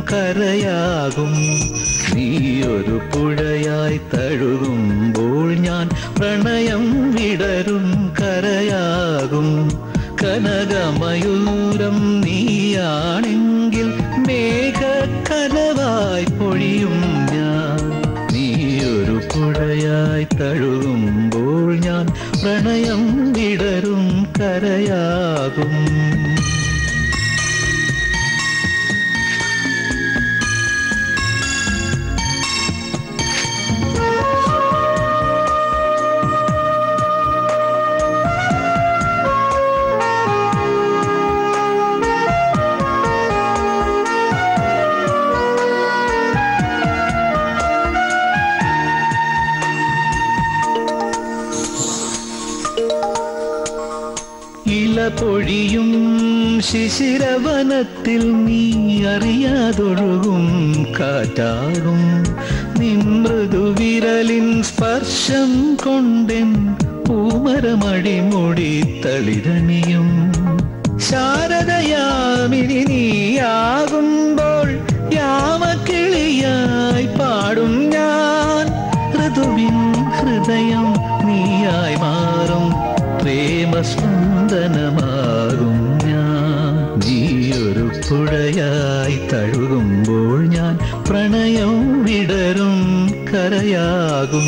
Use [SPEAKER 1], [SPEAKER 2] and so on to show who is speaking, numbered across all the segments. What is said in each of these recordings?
[SPEAKER 1] കരയാകും നീയൊരു പുഴയായി തഴുകുമ്പോൾ ഞാൻ പ്രണയം വിടരും കരയാകും കനകമയൂരം നീയാണെങ്കിൽ മേഘക്കനവായി പൊഴിയും ഞാൻ നീയൊരു പുഴയായി തഴുകുമ്പോൾ ഞാൻ പ്രണയം വിടരും കരയാകും ഇല പൊഴിയും ശിശിരവനത്തിൽ നീ അറിയാതൊഴുകും കാറ്റാകും നിൻ മൃദുവിരലിൻ സ്പർശം കൊണ്ടെൻ പൂമരമടിമുടി തളിരണിയും ശാരദയാമിനി നീയാകുമ്പോൾ യാമക്കിളിയായി പാടും ഞാൻ ഋതുവിൻ ഹൃദയം നീയായി മാറും പ്രേമസ്പന്ദനമാകും ഞാൻ നീയൊരു പുഴയായി തഴുകുമ്പോൾ ഞാൻ പ്രണയം വിടരും കരയാകും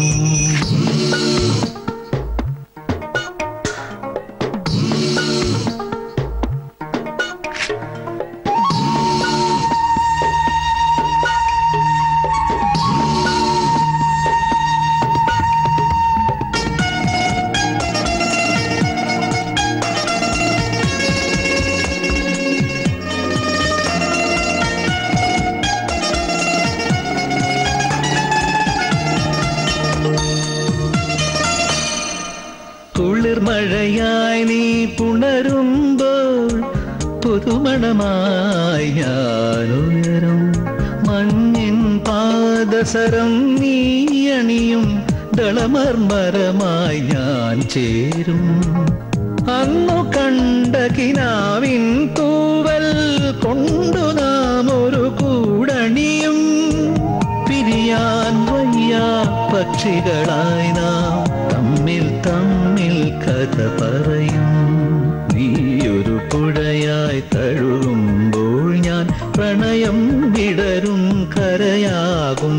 [SPEAKER 1] കുളിർമഴയായി നീ പുണരുമ്പോൾ പുതുമണമായി ഞാനുയരും മഞ്ഞിൻ പാദസരം നീ അണിയും ദളമർമരമായി ഞാൻ ചേരും അന്നു കണ്ട കിനാവിൻ തൂവൽ കൊണ്ടു നാം ഒരു കൂടണിയും പിരിയാൻ വയ്യ പക്ഷികളായി നാം തമ്മിൽ തമ്മിൽ കഥ പറയും നീയൊരു പുഴയായി തഴുകുമ്പോൾ ഞാൻ പ്രണയം വിടരും കരയാകും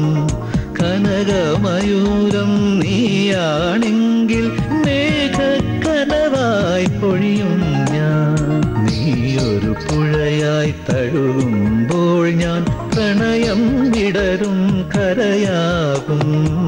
[SPEAKER 1] കനകമയൂരം നീയാണെങ്കിൽ മേഘക്കനവായി പൊഴിയും ഞാൻ നീയൊരു പുഴയായി തഴുകുമ്പോൾ ഞാൻ പ്രണയം വിടരും കരയാകും